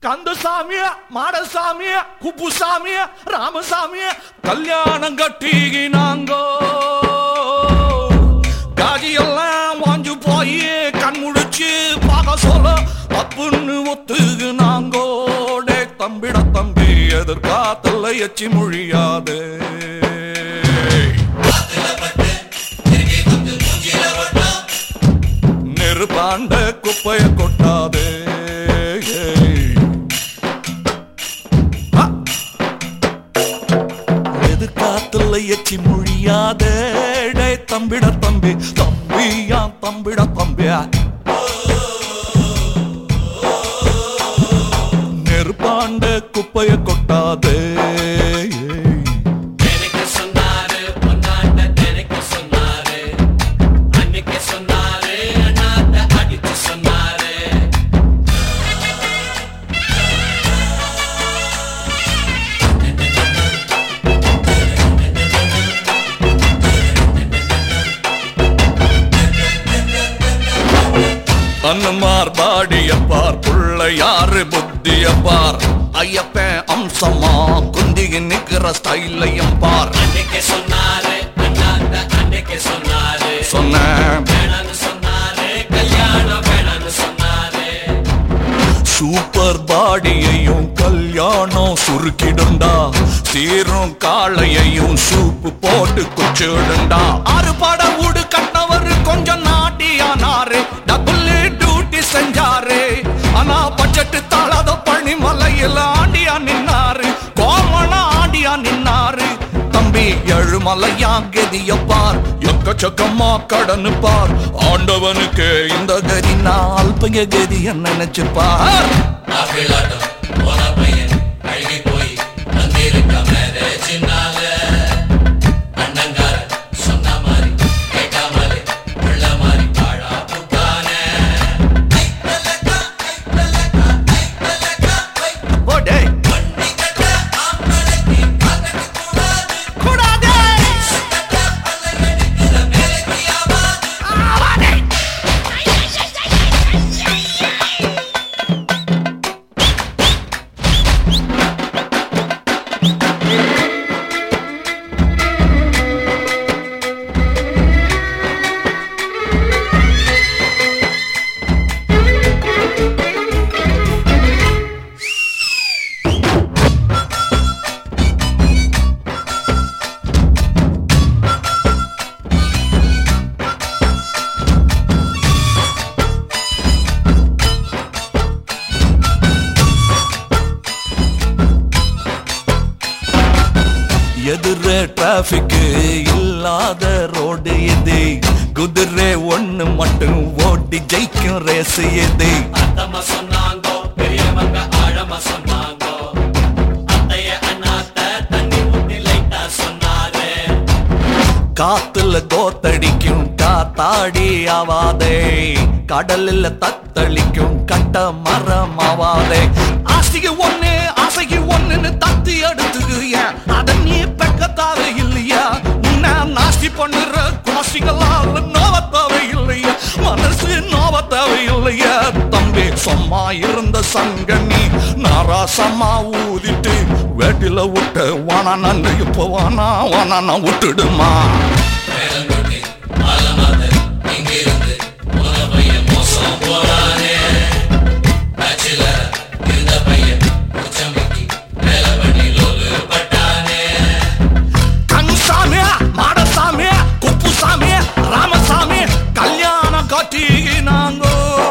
கந்தசாமி மாடசாமி குப்புசாமி ராமசாமி கல்யாணம் கட்டினாங்கோ காஜியெல்லாம் வாஞ்சு போய் கண் முழிச்சு பார்க்க சொல்ல அப்புன்னு ஒத்துக்குனாங்கோ டே தம்பிட தம்பி எதிர்காத்தல்ல எச்சி மொழியாதே நெருப்பாண்ட குப்பைய கொட்டாதே ஆ! எதிர்காத்துல எச்சி மொழியாதே டே தம்பிட தம்பி தம்பியா தம்பிட தம்பியா நெருப்பாண்ட குப்பைய கொட்டாதே எனக்கு சொன்னாரு பொன்னாட்ட எனக்கு சொன்னாரு அன்னைக்கு சொன்னாரு அண்ணாத்த அடிச்சு சொன்னாரு அன்னமார் பாடியப்பார் பிள்ளையாரு புத்தியப்பார் ஐயப்பன் அம்சமா குந்திகி நிக்கிற ஸ்டைலையும் பார் அன்னைக்கு சொன்னாரு அண்ணாத்த அன்னைக்கு சொன்னாரு சொன்னேன் வேணான்னு சொன்னாரு கல்யாணம் வேணான்னு சொன்னாரு சூப்பர் பாடியையும் கல்யாணம் சுருக்கிடுண்டா சீரும் காளையையும் சூப்பு போட்டு குச்சிடுண்டா ஆறு பட ஊடு கட்டவர் கொஞ்சம் நாட்டியானாரு டபுள் டியூட்டி செஞ்சாரு ஆனா பட்ஜெட் தாளாத பனிமலையில் ஆண்டியா நின்னாரு கோமண ஆண்டியா நின்னாரு தம்பி எழுமலையா கதிய பார் எக்கச்சக்கமா கடனு பார் ஆண்டவனுக்கு இந்த கதி நாள் பைய கதிய நினைச்சு பார் ஆப்பிளாட்டம் போன பையன் அழுகி போய் வந்திருக்க மேரேஜினால அண்ணங்கார சொன்ன மாதிரி கேட்காமலே உள்ள மாதிரி பாழா புட்டானே போடே கூடாதே எதிர டிராபிக் இல்லாத ரோடு எது குதிரை ஒண்ணு மட்டும் ஓட்டி ஜெயிக்கும் ரேஸ் எது அத்தம்மா சொன்னாங்கோ பெரியவங்க ஆழமா சொன்னாங்கோ அத்தைய அண்ணாத்த தண்ணி ஊத்தி லைட்டா சொன்னாரு காத்துல கோத்தடிக்கும் காத்தாடி ஆவாதே கடலில் தத்தளிக்கும் கட்ட மரம் ஆவாதே ஆசைக்கு ஒண்ணு ஆசைக்கு ஒண்ணுன்னு தத்தி எடுத்துக்கு ஏன் அத நீ பெக்கத்தாவே இல்லையா உன்னை நாஸ்தி பண்ணுற குவாசிகளால் நோவத்தாவே இல்லையா மனசு நோவத்தாவே இல்லையா தம்பி சும்மா இருந்த சங்கனி நாராசமா ஊதிட்டு வேட்டில விட்டு வானா நன்னு இப்போ வானா வானா நான் விட்டுடுமா வேலங்குட்டி ஆலமாத இங்கிருந்து போன பையன் மோசம் போறானே பேச்சுலர் இருந்த பையன் உச்சமிக்கி வேலை பண்ணி லோலு பட்டானே கன்சாமி மாடசாமி குப்புசாமி ராமசாமி கல்யாணம் கட்டினாங்கோ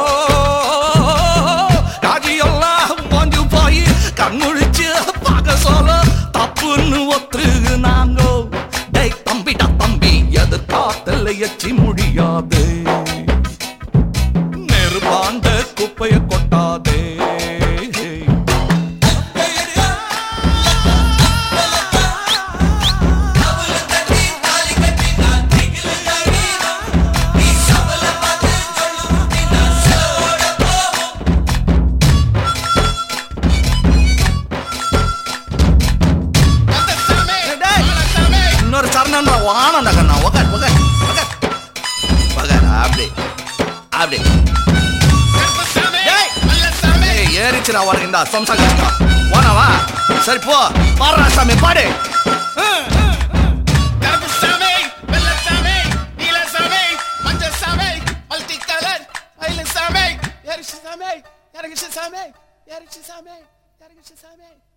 காஜியெல்லாம் வாஞ்சு போய் கண்முழிச்சு பார்க்க சொல்ல தப்புன்னு ஒத்துக்குனாங்கோ டேய் தம்பிடா தம்பி எதிர்காத்தல எச்சி முடியாது நெருப்பாண்ட குப்பைய கொட்டாதே டேய், இன்னொரு சரணம் வானம் கண்ணா உக்கார் உக்கார் உக்கார் உக்கார் அப்படி அப்படி டேய், போச்சுடா உனக்கு இந்த சொம்சா கஷ்டம் போனவா சரி போ பாடுறா சாமி பாடு கருப்பு சாமி வெள்ளை சாமி நீல சாமி மஞ்சள் சாமி மல்டி கலர் மயில் சாமி எரிசி சாமி எரிசி சாமி எரிசி சாமி எரிசி சாமி